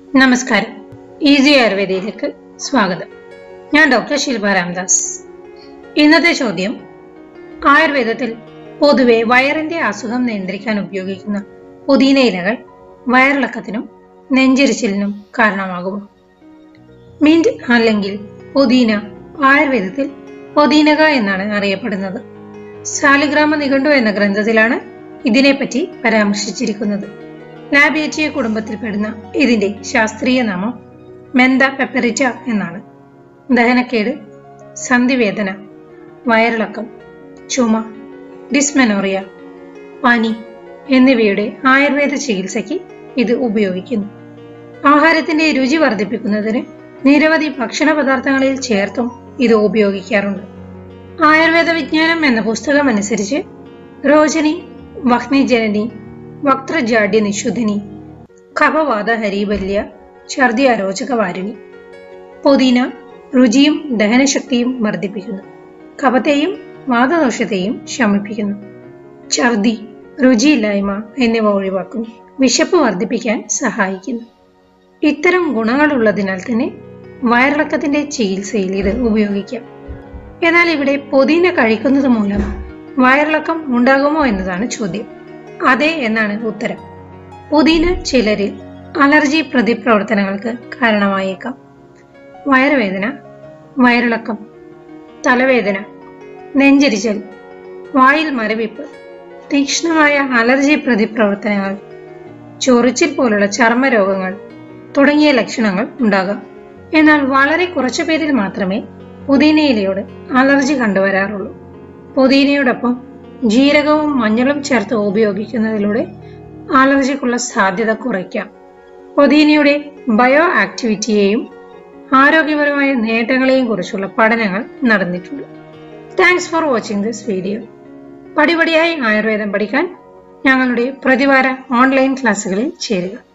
നമസ്കാരം ഈസി ആയുർവേദയിലേക്ക് സ്വാഗതം ഞാൻ ഡോക്ടർ ശിൽപ രാംദാസ് ഇന്നത്തെ ചോദ്യം ആയുർവേദത്തിൽ പൊതുവെ വയറിന്റെ അസുഖം നിയന്ത്രിക്കാൻ ഉപയോഗിക്കുന്ന പുതിന ഇലകൾ വയറിളക്കത്തിനും നെഞ്ചരിച്ചിലിനും കാരണമാകുമോ മിന്റ് അല്ലെങ്കിൽ പുതിന ആയുർവേദത്തിൽ പൊതീനക എന്നാണ് അറിയപ്പെടുന്നത് സാലിഗ്രാമ നിഘണ്ടു എന്ന ഗ്രന്ഥത്തിലാണ് ഇതിനെപ്പറ്റി പരാമർശിച്ചിരിക്കുന്നത് ലാബേറ്റിയ കുടുംബത്തിൽപ്പെടുന്ന ഇതിന്റെ ശാസ്ത്രീയ നാമം മെന്ത പെപ്പറിറ്റ എന്നാണ് ദഹനക്കേട് സന്ധിവേദന വയറിളക്കം ചുമ ഡിസ്മെനോറിയ പനി എന്നിവയുടെ ആയുർവേദ ചികിത്സയ്ക്ക് ഇത് ഉപയോഗിക്കുന്നു ആഹാരത്തിന്റെ രുചി വർദ്ധിപ്പിക്കുന്നതിന് നിരവധി ഭക്ഷണ പദാർത്ഥങ്ങളിൽ ചേർത്തും ഇത് ഉപയോഗിക്കാറുണ്ട് ആയുർവേദ വിജ്ഞാനം എന്ന പുസ്തകം അനുസരിച്ച് രോചനി വഹ്നിജനനി വക്ത്രജാഡ്യ നിശുദ്ധിനി കഫവാത ഹരിബല്യ ഛർദി അരോചക വാരുണി പുതിന രുചിയും ദഹനശക്തിയും വർദ്ധിപ്പിക്കുന്നു കഫത്തെയും വാദദോഷത്തെയും ശമിപ്പിക്കുന്നു ഛർദി രുചിയില്ലായ്മ എന്നിവ ഒഴിവാക്കുന്നു വിശപ്പ് വർദ്ധിപ്പിക്കാൻ സഹായിക്കുന്നു ഇത്തരം ഗുണങ്ങളുള്ളതിനാൽ തന്നെ വയറിളക്കത്തിന്റെ ചികിത്സയിൽ ഇത് ഉപയോഗിക്കാം എന്നാൽ ഇവിടെ പുതിന കഴിക്കുന്നത് മൂലം വയറിളക്കം ഉണ്ടാകുമോ എന്നതാണ് ചോദ്യം അതെ എന്നാണ് ഉത്തരം പുതിന ചിലരിൽ അലർജി പ്രതിപ്രവർത്തനങ്ങൾക്ക് കാരണമായേക്കാം വയറുവേദന വയറിളക്കം തലവേദന നെഞ്ചരിച്ചൽ വായിൽ മരവിപ്പ് തീക്ഷ്ണമായ അലർജി പ്രതിപ്രവർത്തനങ്ങൾ ചൊറിച്ചിൽ പോലുള്ള ചർമ്മരോഗങ്ങൾ തുടങ്ങിയ ലക്ഷണങ്ങൾ ഉണ്ടാകാം എന്നാൽ വളരെ കുറച്ചു പേരിൽ മാത്രമേ പുതിനയിലയോട് അലർജി കണ്ടുവരാറുള്ളൂ പുതിനയോടൊപ്പം ജീരകവും മഞ്ഞളും ചേർത്ത് ഉപയോഗിക്കുന്നതിലൂടെ അലർജിക്കുള്ള സാധ്യത കുറയ്ക്കാം പുതിനയുടെ ബയോ ആക്ടിവിറ്റിയെയും ആരോഗ്യപരമായ നേട്ടങ്ങളെയും കുറിച്ചുള്ള പഠനങ്ങൾ നടന്നിട്ടുണ്ട് thanks for watching this video പടിപടിയായി ആയുർവേദം പഠിക്കാൻ ഞങ്ങളുടെ പ്രതിവാര ഓൺലൈൻ ക്ലാസ്സുകളിൽ ചേരുക